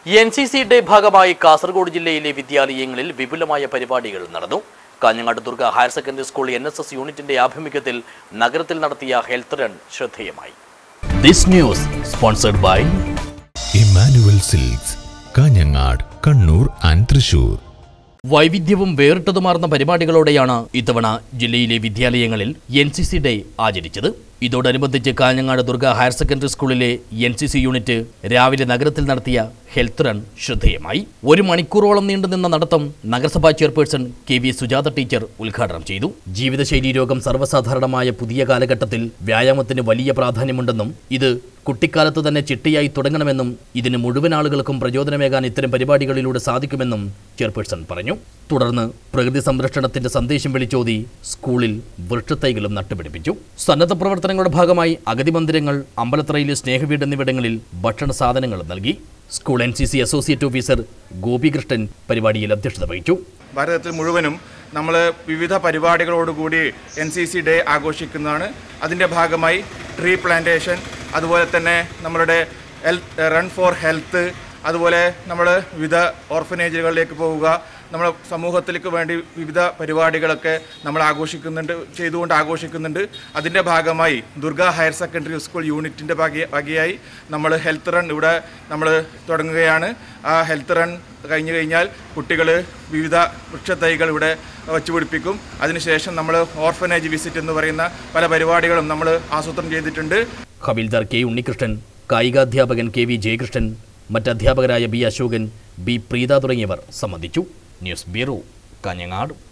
N C സിയുടെ ഭാഗമായി കാസർഗോഡ് ജില്ലയിലെ വിദ്യാലയങ്ങളിൽ വിപുലമായ പരിപാടികൾ നടന്നു Kanhangad Durga higher secondary school N S S യൂണിറ്റിന്റെ ആഭിമുഖ്യത്തിൽ നഗരത്തിൽ നടത്തിയ ഹെൽത്ത് റൺ ശ്രദ്ധേയമായി this news sponsored by Immanuel silks Kanhangad Kannur and Thrissur വൈവിധ്യവും വേറിട്ടതുമാർന്ന പരിപാടികളോടെയാണ് ഇത്തവണ ജില്ലയിലെ വിദ്യാലയങ്ങളിൽ എൻ സി സി ഡേ ആചരിച്ചത് ഇതോടനുബന്ധിച്ച് കാഞ്ഞങ്ങാട് ദുർഗ ഹയർ സെക്കൻഡറി സ്കൂളിലെ എൻ സി സി യൂണിറ്റ് രാവിലെ നഗരത്തിൽ നടത്തിയ ഹെൽത്ത് റൺ ശ്രദ്ധേയമായി ഒരു മണിക്കൂറോളം നീണ്ടുനിന്ന നടത്തം നഗരസഭാ chairperson K V Sujatha teacher ഉദ്ഘാടനം ചെയ്തു ജീവിതശൈലീ രോഗം സർവ്വസാധാരണമായ പുതിയ കാലഘട്ടത്തിൽ വ്യായാമത്തിന് വലിയ പ്രാധാന്യമുണ്ടെന്നും ഇത് കുട്ടിക്കാലത്ത് തന്നെ ചിട്ടയായി തുടങ്ങണമെന്നും ഇതിന് മുഴുവൻ ആളുകൾക്കും പ്രചോദനമേകാൻ ഇത്തരം പരിപാടികളിലൂടെ സാധിക്കുമെന്നും ചെയർപേഴ്സൺ പറഞ്ഞു തുടർന്ന് പ്രകൃതി സംരക്ഷണത്തിന്റെ സന്ദേശം വിളിച്ചോതി സ്കൂളിൽ വൃക്ഷത്തൈകളും നട്ടുപിടിപ്പിച്ചു സന്നദ്ധ പ്രവർത്തനങ്ങളുടെ ഭാഗമായി അഗതി മന്ദിരങ്ങൾ അമ്പലത്തറയിലെ സ്നേഹവീട് എന്നിവിടങ്ങളിൽ ഭക്ഷണ സാധനങ്ങളും നൽകി school N C C associate officer Gopikrishnan പരിപാടിയിൽ അധ്യക്ഷത വഹിച്ചു ഭാരതത്തിൽ മുഴുവനും നമ്മൾ വിവിധ പരിപാടികളോടുകൂടി എൻ സി സി ഡേ ആഘോഷിക്കുന്നതാണ് അതിൻ്റെ ഭാഗമായി ട്രീ പ്ലാന്റേഷൻ അതുപോലെ തന്നെ നമ്മളുടെ ഹെൽത്ത് റൺ ഫോർ ഹെൽത്ത് അതുപോലെ നമ്മൾ വിവിധ ഓർഫനേജുകളിലേക്ക് പോവുക നമ്മൾ സമൂഹത്തിലേക്ക് വേണ്ടി വിവിധ പരിപാടികളൊക്കെ നമ്മൾ ആഘോഷിക്കുന്നുണ്ട് ചെയ്തുകൊണ്ട് ആഘോഷിക്കുന്നുണ്ട് അതിൻ്റെ ഭാഗമായി ദുർഗ ഹയർ സെക്കൻഡറി സ്കൂൾ യൂണിറ്റിൻ്റെ ഭാഗ ഭാഗിയായി നമ്മൾ ഹെൽത്ത് റൺ ഇവിടെ നമ്മൾ തുടങ്ങുകയാണ് ആ ഹെൽത്ത് റൺ കഴിഞ്ഞു കഴിഞ്ഞാൽ കുട്ടികൾ വിവിധ വൃക്ഷത്തൈകൾ ഇവിടെ വച്ചു പിടിപ്പിക്കും അതിനുശേഷം നമ്മൾ ഓർഫനേജ് വിസിറ്റ് എന്ന് പറയുന്ന പല പരിപാടികളും നമ്മൾ ആസൂത്രണം ചെയ്തിട്ടുണ്ട് ഹവിൽദാർ കെ ഉണ്ണികൃഷ്ണൻ കായികാധ്യാപകൻ കെ വി ജയകൃഷ്ണൻ മറ്റ് അധ്യാപകരായ ബി അശോകൻ ബി പ്രീത തുടങ്ങിയവർ സംബന്ധിച്ചു ന്യൂസ് ബ്യൂറോ കാഞ്ഞങ്ങാട്